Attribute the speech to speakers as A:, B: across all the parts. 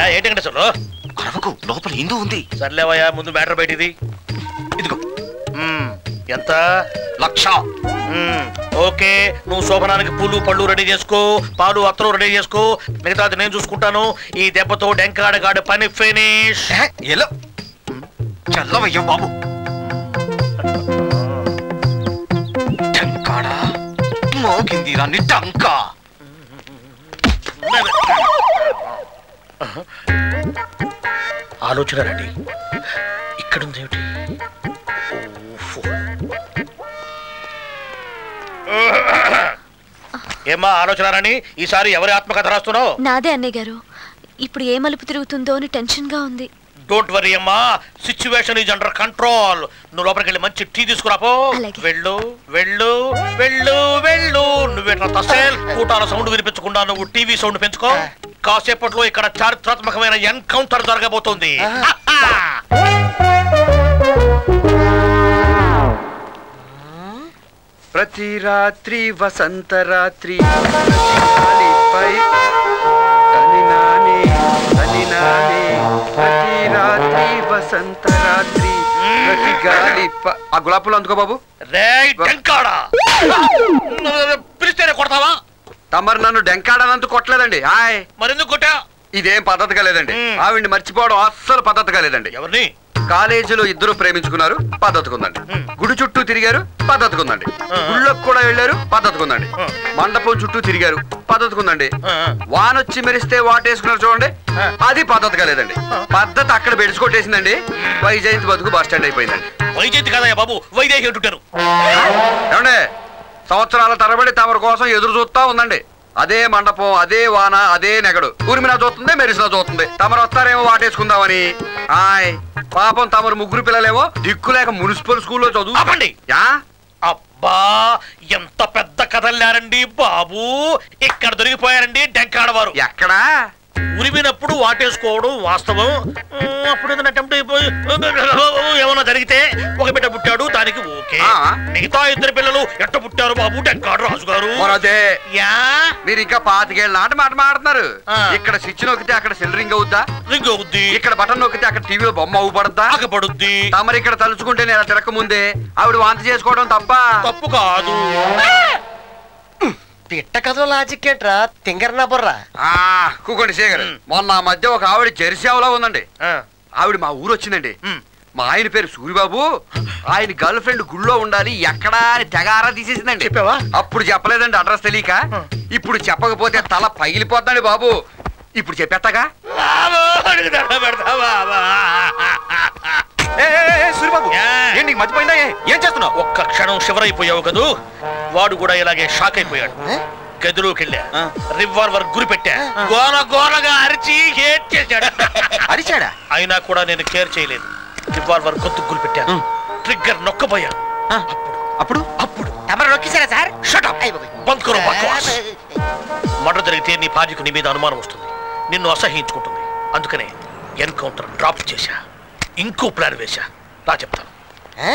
A: ఏంటి వెంకటేశ్వర్లు
B: అరవకు లోపల హిందూ ఉంది
A: సర్లేవయ్యా ముందు మ్యాటర్ బయటిది
B: ఇదిగో
A: మ్మ్. ఎంత
B: లక్ష
A: మ్మ్. ఓకే నువ్వు శోభనానికి పూలు పళ్ళు రెడీ చేసుకో పాలు అత్తరు రెడీ చేసుకో మిగతాది నేను చూసుకుంటాను ఈ దెబ్బతో డెంకాడగాడు పని ఫినిష్
B: ఏ, ఎలా చల్లవయ్యా బాబు టంకాడా మోగింది రాని టంకా
A: ఆలోచన రండి ఇక్కడుంది ఏమిటి ఓఫో. ఏమ్మా ఆలోచన రాణి ఈసారి ఎవరి ఆత్మకథ రాస్తున్నావు
C: నాదే అన్నయ్య గారు ఇప్పుడు ఏ మలుపు తిరుగుతుందో అని టెన్షన్ గా ఉంది
A: డోంట్ వరీ అమ్మా సిచ్యువేషన్ ఈజ్ అండర్ కంట్రోల్ నువ్వు లోపలికి వెళ్ళి మంచి టీ తీసుకురాపో
C: అలాగే.
A: వెళ్ళు వెళ్ళు వెళ్ళు వెళ్ళు నువ్వేట్లా తసేల్ కూటాల సౌండ్ వినిపించకుండా నువ్వు టీవీ సౌండ్ పెంచుకో కాసేపట్లో ఇక్కడ చారిత్రాత్మకమైన ఎన్కౌంటర్ జరగబోతోంది
D: ప్రతి రాత్రి వసంత రాత్రి గాలిపై తని నానే తని నానే ప్రతి రాత్రి వసంత రాత్రి ప్రతి గాలి ప- ఆ గులాబీలు అందుకో బాబు
A: రేయ్ టెంకాడా పిలిస్తేనే కొడతావా
D: తమరు నన్ను డెంకాడనందుకు కొట్టలేదండి హాయ్
A: మరెందుకు కొట్టా
D: ఇదేం పద్ధతిగా లేదండి
A: మ్మ్.
D: ఆవిడ్ని మర్చిపోవడం అస్సలు పద్ధతిగా లేదండి
A: ఎవరిని
D: కాలేజీలో ఇద్దరు ప్రేమించుకున్నారు పద్ధతికుందండి
A: మ్మ్.
D: గుడి చుట్టూ తిరిగారు పద్ధతికుందండి
A: ఆ.
D: గుళ్ళకు కూడా వెళ్ళారు పద్ధతికుందండి
A: ఆ.
D: మండపం చుట్టూ తిరిగారు పద్ధతికుందండి
A: ఆ, ఆ.
D: వానొచ్చి మెరిస్తే వాటేసుకున్నారు చూడండి
A: ఆ.
D: అది పద్ధతిగా లేదండి పద్ధతి అక్కడ బెడిసికొట్టేసిందండి వైజయంతి బతుకు బస్ స్టాండ్ అయిపోయిందండి
A: వైజయంతి కదయ్య బాబు వైదేహి అంటుంటారు
D: ఏమండే సంవత్సరాల తరబడి తమరి కోసం ఎదురు చూస్తా ఉందండి అదే మండపం అదే వాన అదే నెగడు ఊరిమినా చూస్తుంది మెరిసినా చూస్తుంది తమరు వస్తారేమో వాటేసుకుందామని ఆయ్ పాపం తమరు ముగ్గురు పిల్లలేమో దిక్కులేక మున్సిపల్ స్కూల్లో చదువు
A: ఆపండి
D: యా
A: అబ్బా ఎంత పెద్ద కథల్లారండి బాబు ఇక్కడ దొరికిపోయారండి డెంకాడవారు
D: ఎక్కడా
A: ఉరిమినప్పుడు వాటేసుకోవడం వాస్తవం ఉమ్, అప్పుడు ఏదైనా అటెంప్ట్ అయిపోయి ఏమన్నా జరిగితే ఒక బిడ్డ పుట్టాడు దానికి ఓకే
D: ఆ.
A: మిగతా ఇద్దరు పిల్లలు ఎట్ట పుట్టారు బాబు డెంకాడు రాజు గారు
D: మరదే
A: యా
D: మీరు ఇంకా పాతికేళ్ళ నాట మాట మాడుతున్నారు
A: ఆ.
D: ఇక్కడ స్విచ్ నొక్కితే అక్కడ సిల్లరింగ్ అవుద్దా
A: రింగ్ అవుద్ది
D: ఇక్కడ బటన్ నొక్కితే అక్కడ టీవీలో బొమ్మ అవుపడద్దా
A: ఆగపడుద్ది
D: తమరు ఇక్కడ తలుచుకుంటే నేను తిరక ముందే ఆవిడ వాంతి చేసుకోవడం తప్ప
A: తప్పు కాదు
E: పిట్ట కథలో లాజిక్ ఏంట్రా తింగరనా బుర్రా
D: ఆ కూకోండి శేఖర్
A: మ్.
D: మొన్న ఆ మధ్య ఒక ఆవిడ జెర్సీలో ఉందండి
A: ఆ,
D: ఆవిడ మా ఊరు వచ్చిందండి
A: ఉమ్.
D: మా ఆయన పేరు సూరిబాబు ఆయన గర్ల్ ఫ్రెండ్ గుళ్ళో ఉండాలి ఎక్కడా అని తెగారా తీసేసిందండి
A: చెప్పావా?
D: అప్పుడు చెప్పలేదండి అడ్రస్ తెలియక ఇప్పుడు చెప్పకపోతే తల పగిలిపోతాండి బాబు ఇప్పుడు చెప్పేస్తాగా
A: బాబు, అడుగుతాడా పెడతావా?
B: సూరిబాబు
A: యా.
B: ఏంటి నీకు మర్చిపోయిందా ఏ? ఏం చేస్తున్నావు
A: ఒక్క క్షణం శివరైపోయావు కదూ వాడు కూడా ఇలాగే షాక్ అయిపోయాడు గదిలోకి వెళ్ళా
B: ఆ.
A: రివాల్వర్ గురి పెట్టా గోల గోలగా అరిచి హేట్ చేశాడు
B: అరిచాడా
A: అయినా కూడా నేను కేర్ చేయలేదు రివాల్వర్ గొంతు గురి పెట్టాను
B: ఉం.
A: ట్రిగ్గర్ నొక్కబోయాను
B: ఆ, అప్పుడు
A: అప్పుడు
E: తమరు నొక్కేశారా సార్
A: Shut up! బంద్ కరో బక్వాస్. మర్డర్ జరిగితే నీ భార్యకు నీ మీద అనుమానం వస్తుంది నిన్ను అసహించుకుంటుంది అందుకనే ఎన్కౌంటర్ డ్రాప్ చేశా ఇంకో ప్లాన్ వేశా రా చెప్తాను
E: ఆ?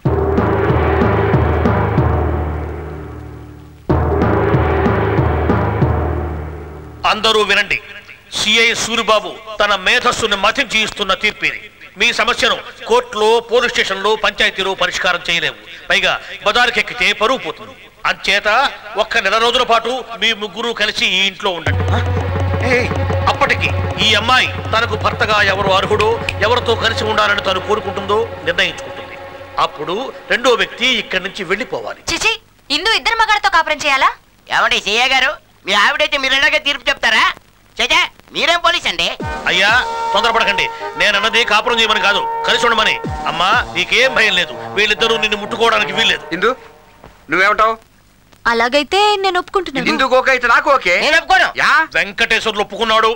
A: అందరూ వినండి సిఐ సూరిబాబు తన మేధస్సుని మతించి ఇస్తున్న తీర్పు ఇది మీ సమస్యను కోర్టులో పోలీస్ స్టేషన్లో పంచాయతీలో పరిష్కారం చేయలేవు పైగా బజారుకెక్కితే పరువు పోతుంది అంచేత ఒక్క నెల రోజుల పాటు మీ ముగ్గురు కలిసి ఈ ఇంట్లో ఉండండి
B: ఏయ్,
A: అప్పటికి ఈ అమ్మాయి తనకు భర్తగా ఎవరు అర్హుడో ఎవరితో కలిసి ఉండాలని తను కోరుకుంటుందో నిర్ణయించుకుంటుంది అప్పుడు రెండో వ్యక్తి ఇక్కడి నుంచి వెళ్ళిపోవాలి
F: చిచి ఇందు ఇద్దరు మగాడితో కాపురం చేయాలా
E: ఏమండి సీఏ గారు మీ ఆవిడైతే మీరు ఇలాగే తీర్పు చెప్తారా చేచా మీరేం పోలీస్ అండి
A: అయ్యా తొందరపడకండి నేను అన్నది కాపురం చేయమని కాదు కలిసి ఉండమని అమ్మా నీకేం భయం లేదు వీళ్ళిద్దరూ నిన్ను ముట్టుకోవడానికి వీల్లేదు
D: ఇందు నువ్వేమంటావు
C: అలాగైతే నేను ఒప్పుకుంటున్నాను
D: ఇందుకు ఓకే అయితే నాకు ఓకే
E: నేను ఒప్పుకోను
D: యా
A: వెంకటేశ్వర్లు ఒప్పుకున్నాడు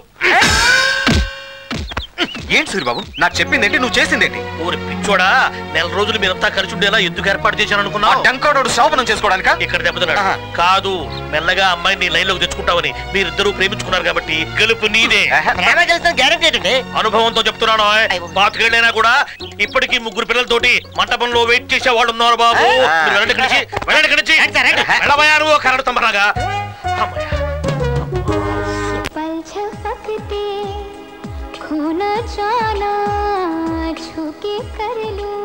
B: ఏంటి సూరిబాబు నాకు చెప్పిందేంటి నువ్వు చేసిందేంటి
A: ఊరి పిచ్చోడా నెల రోజులు మీరంతా కలిసి ఉండేలా ఎందుకు ఏర్పాటు చేశాను
B: ఆ
A: అనుకున్నావు
B: డంకోడోడు శోభనం చేసుకోవడానికా
A: ఇక్కడ దెబ్బతిన్నాడు
B: ఆహా.
A: కాదు మెల్లగా అమ్మాయిని లైన్ లోకి తెచ్చుకుంటావని మీరిద్దరూ ప్రేమించుకున్నారు కాబట్టి గెలుపు నీదే
B: ఆహా.
E: ప్రేమ గెలుస్తాను గ్యారెంటీ ఏంటండి
A: అనుభవంతో చెప్తున్నాను
E: అయ్యో.
A: పాతికేళ్ళైనా కూడా ఇప్పటికీ ముగ్గురు పిల్లలతోటి మంటపంలో వెయిట్ చేసే వాళ్ళు ఉన్నారు బాబు
B: ఆ.
A: మీరు వెళ్ళండి ఇక్కడి నుంచి, వెళ్ళండి ఇక్కడి నుంచి.
E: రండి సార్, రండి.
A: వెళ్ళబోయారు కరడు తమ్మరాగా అమ్మయ్య.
G: पल झपकते क्यों न जाना छुके कर लूं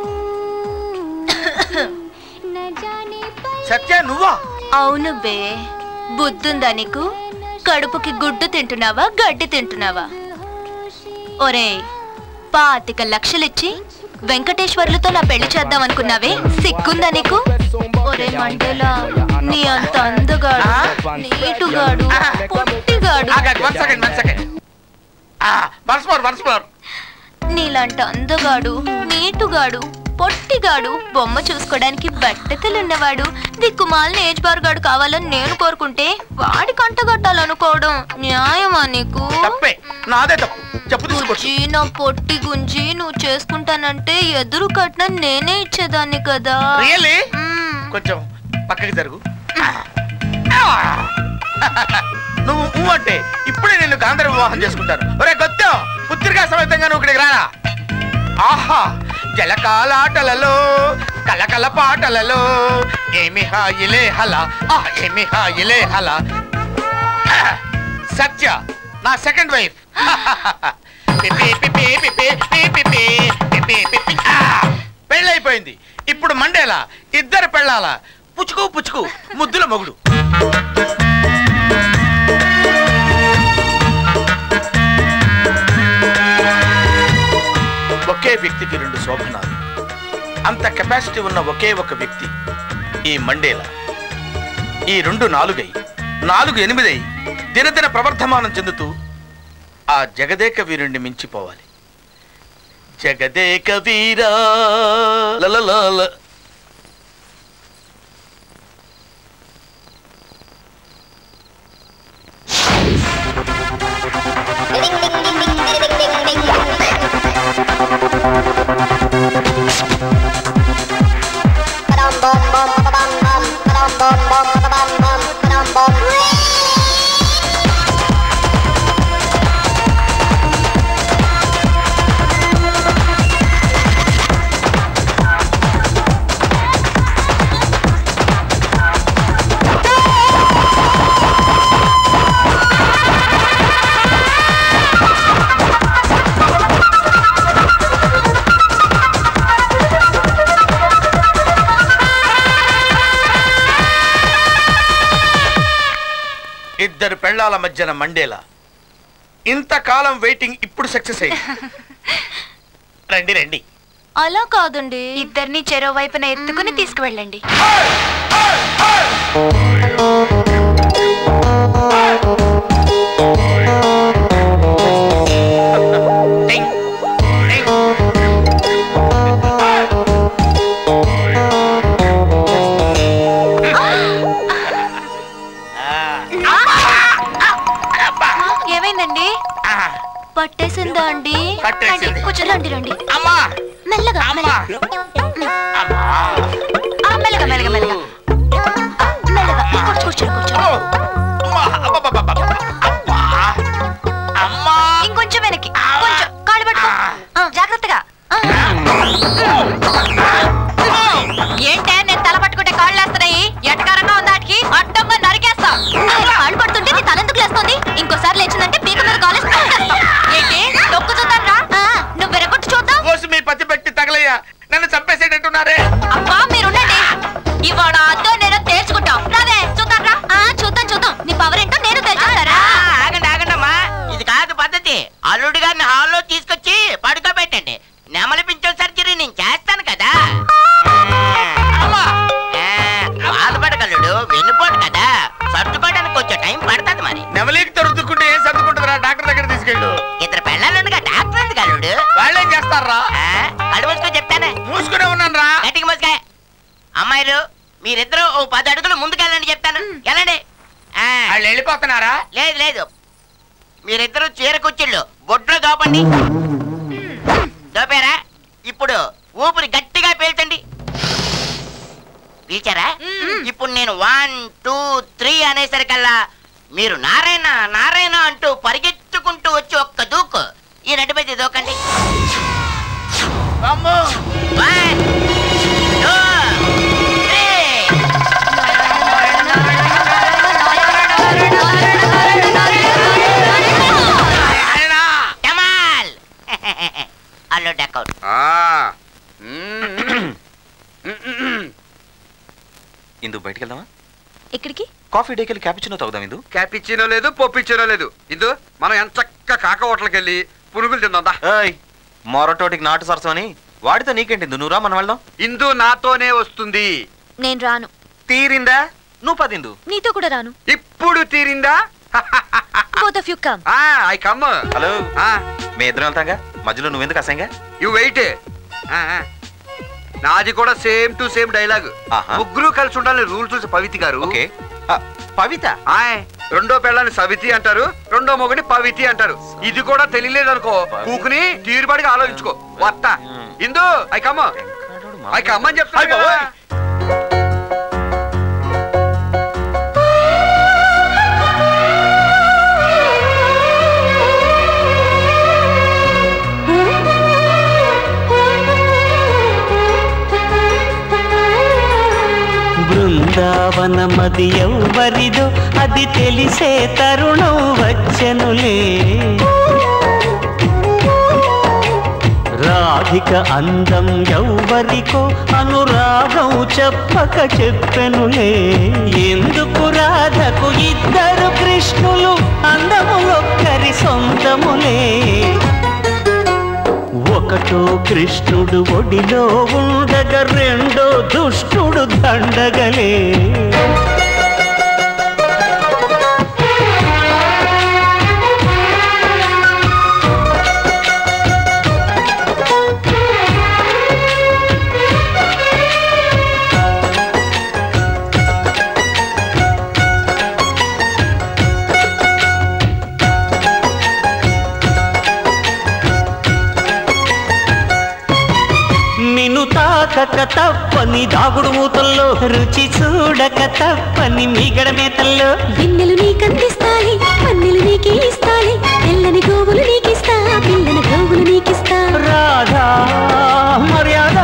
G: न जाने पर
H: సత్య నువ్వా
C: అవును బే బుద్ధుందా నీకు కడుపుకి గుడ్డు తింటున్నావా గడ్డి తింటున్నావా ఒరేయ్ పాతిక లక్షలిచ్చి వెంకటేశ్వర్లతో నా పెళ్లి చేద్దాం అనుకున్నావే సిగ్గుందా నీకు ఒరే మండేలా నీ అంత అందగాడు నీటుగాడు పొట్టిగాడు
H: one second one second once more once more
C: నీలాంటి అందగాడు నీటుగాడు పొట్టిగాడు బొమ్మ చూసుకోవడానికి బట్టతలున్నవాడు దిక్కుమాలిన ఏజ్ బారుగాడు కావాలని నేను కోరుకుంటే వాడి కంటగట్టాలనుకోవడం న్యాయమా నీకు
H: తప్పే నాదే తప్పు చెప్పు తీసుకొచ్చు
C: గుంజి నా పొట్టి గుంజి నువ్వు చేసుకుంటానంటే ఎదురు కట్నం నేనే ఇచ్చేదాన్ని కదా
H: రియల్లీ
C: మ్మ్.
H: కొంచెం పక్కకి జరుగు నువ్వు ఊ అంటే ఇప్పుడే నిన్ను గాంధర్వ వివాహం చేసుకుంటాను ఒరే గొత్తం పుత్రికా సమేతంగా నువ్వు ఇక్కడికి రారా ఆహా జలకాలాటలలో కలకల పాటలలో ఏమి హాయిలే హల ఆ ఏమి హాయిలే హల సత్య నా సెకండ్ వైఫ్ పెళ్ళైపోయింది ఇప్పుడు మండేలా ఇద్దరు పెళ్ళాల పుచ్చుకు పుచ్చుకు ముద్దుల మొగుడు ఒకే వ్యక్తికి రెండు శోభనాలు అంత కెపాసిటీ ఉన్న ఒకే ఒక వ్యక్తి ఈ మండేలా ఈ రెండు నాలుగై నాలుగు ఎనిమిదై దినదిన ప్రవర్ధమానం చెందుతూ ఆ జగదేక వీరుణ్ణి మించిపోవాలి జగదేక వీరా లలలాల. ఇద్దరు పెళ్ళాల మధ్యన మండేలా ఇంతకాలం వెయిటింగ్ ఇప్పుడు సక్సెస్ అయింది రండి రండి
C: అలా కాదండి
F: ఇద్దరిని చెరో వైపున ఎత్తుకుని తీసుకువెళ్ళండి
H: టింగ్, టింగ్.
C: ఏమైందండి
H: ఆ,
C: పట్టేసిందా అండి
H: పట్టేసింది.
C: రండి, కూర్చో రండి రండి
H: అమ్మా
C: మెల్లగా
H: అమ్మా
C: మెల్లగా
H: అమ్మా
C: ఆ, మెల్లగా మెల్లగా మెల్లగా ఆ, మెల్లగా కూర్చో కూర్చో కూర్చో
H: ఓ, అమ్మా అబ్బబ్బబ్బబ్బ. అబ్బా అమ్మా
F: ఇంకొంచెం వెనక్కి కొంచెం కాళ్ళు పట్టుకో ఆ, జాగ్రత్తగా
C: ఆ,
F: ఏంటే నేను తల పట్టుకుంటే కాళ్ళు వేస్తున్నాయి ఎటకారంగా ఉంది వాటికి అడ్డంగా నరికేస్తా
C: ఆయన కాళ్ళు పడుతుంటే నీ తలెందుకు లేస్తుంది ఇంకోసారి లేచిందంటే పీక మీద కాలేజ్
F: ఏంటి తొక్కుతుందరా
C: నువ్వు వెరగొట్టు చూద్దాం
H: కోసి మీ పత్తి పెట్టి తగలయ్యా నన్ను చంపేసేటట్టున్నారే
F: అబ్బా మీరుండండి ఇవాళ అద్దో నేను తేల్చుకుంటాం రాదే చూద్దాంరా
C: ఆ, చూద్దాం చూద్దాం నీ పవర్ ఏంటో నేను తెలుసుకుంటారా
E: ఆగండి ఆగండమ్మా ఇది కాదు పద్ధతి అల్లుడు గారిని హాల్లో తీసుకొచ్చి పడుకోబెట్టండి నెమలి పింఛన్ సర్జరీ నేను చేస్తాను కదా
H: అమ్మా
E: ఆ, బాధపడగలడు వెన్నుపోటు కదా సర్దుకోవడానికి కొంచెం టైం పడుతుంది మరి
H: నెమలికి తరుదుకుంటే ఏం సర్దుకుంటుందిరా డాక్టర్ దగ్గర తీసుకెళ్ళు
E: ఇద్దరు పెళ్ళాలుండగా డాక్టర్ ఎందుకు అల్లుడు
H: వాళ్ళేం చేస్తారా
E: ఆ, కళ్ళు మూసుకో చెప్తానే
H: మూసుకునే ఉన్నాను రా
E: గట్టిగా మూసుకాయ అమ్మాయిలు మీరిద్దరూ ఓ పది అడుగులు ముందుకెళ్ళండి చెప్తాను వెళ్ళండి ఆ,
H: వాళ్ళు వెళ్ళిపోతున్నారా
E: లేదు లేదు మీరిద్దరూ చీర కుర్చీళ్ళు బొడ్లో దోపండి దోపారా ఇప్పుడు ఊపిరి గట్టిగా పీల్చండి పీల్చారా ఇప్పుడు నేను వన్ టూ త్రీ అనేసరికల్లా మీరు నారాయణ నారాయణ అంటూ పరిగెత్తుకుంటూ వచ్చి ఒక్క దూకు ఈ నడిపై దూకండి
H: అమ్మో
E: వన్ టూ త్రీ
H: నాయనా!
E: కమాల్
B: ఇందు బయటికి వెళ్దామా
F: ఎక్కడికి
B: కాఫీ డేకి వెళ్ళి క్యాపిచినో తాగుదాం ఇందు
D: క్యాపిచ్చినో లేదు పొప్పిచ్చినో లేదు ఇందు మనం ఎంత చక్క కాక హోటల్కి వెళ్ళి పునుగులు తిందా
B: ఏయ్ మొరటోటికి నాటు సరసం అని వాడితో నీకేంటి ఇందు నువ్వు రా మనం వెళ్దాం
D: ఇందు నాతోనే వస్తుంది
F: నేను రాను
B: తీరిందా నువ్వు పదిందు
F: నీతో కూడా రాను
D: ఇప్పుడు తీరిందా
F: both of you come
D: I come
B: hello మీ ఇద్దరం వెళ్తాంగా మధ్యలో నువ్వెందుకు అసంగా
D: యు వెయిట్ నాది కూడా సేమ్ టు సేమ్ డైలాగ్
B: ఆహా.
D: ముగ్గురు కలిసి ఉండాలని రూల్ చూసి పవితి గారు
B: ఓకే ఆ, పవిత
D: ఆయ్ రెండో పెళ్ళాన్ని సవితి అంటారు రెండో మొగుని పవితి అంటారు ఇది కూడా తెలియలేదు అనుకో కూకుని తీరుబడిగా ఆలోచించుకో వత్త Indu I come I come అని చెప్తాను
B: అయ్ బాబోయ్.
I: బృందావనమది ఎవ్వరిదో అది తెలిసే తరుణం వచ్చెనులే రాధిక అందం ఎవ్వరికో అనురాగం చెప్పక చెప్పెనులే ఎందుకు రాధకు ఇద్దరు కృష్ణులు అందములొక్కరి సొంతములే ఒకటో కృష్ణుడు ఒడిలో ఉండగా రెండో దుష్టుడు దండగలే నిన్ను తాకక తప్పని దాగుడు మూతల్లో రుచి చూడక తప్పని మిగడ మేతల్లో
G: వెన్నెలు నీకందిస్తాలి పన్నెలు నీకే ఇస్తాలి తెల్లని గోవులు నీకిస్తా పిల్లని గోవులు నీకిస్తా
I: రాధా మర్యాద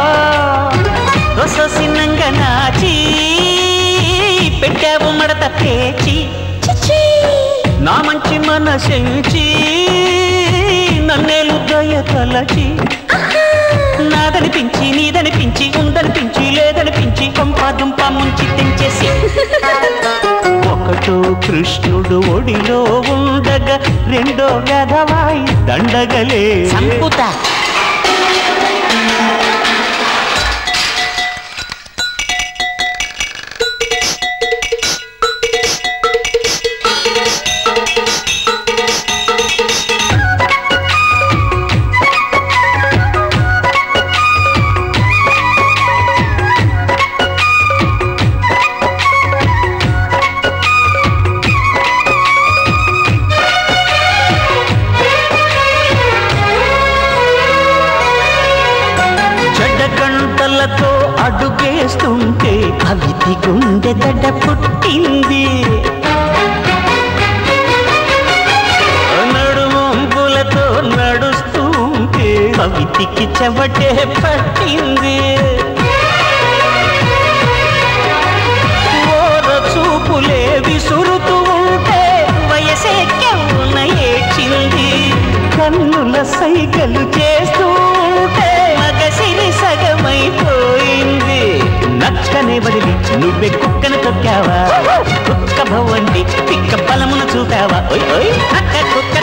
I: రససిన్నంగా నాచి పెట్టావు మడత పేచి
G: చిచ్చీ
I: నా మంచి మనసెంచి నన్నేలు దయ తలచి నాదనిపించి నీదనిపించి ఉందనిపించి లేదనిపించి కొంప దుంప ముంచి తెంచేసి ఒకటో కృష్ణుడు ఒడిలో ఉండగా రెండో గదవాయి దండగలే
E: సంపుతా
I: చెడ్డ గంటలతో అడుగేస్తుంటే కవితి గుండె దడ పుట్టింది నడుమంపులతో నడుస్తుంటే కవితికి చెవటే పట్టింది ఓర చూపులే విసురుతూ ఉంటే వయసే కెవ్వున ఏడ్చింది కన్నుల సైగలు చేస్తూ ఉంటే మగసిరి సగమైపోయింది నచ్చనే బదిలి నువ్వే కుక్కను తొక్కావా కుక్క భవండి పిక్క బలమును చూపావా ఓయ్ ఓయ్ అక్క కుక్క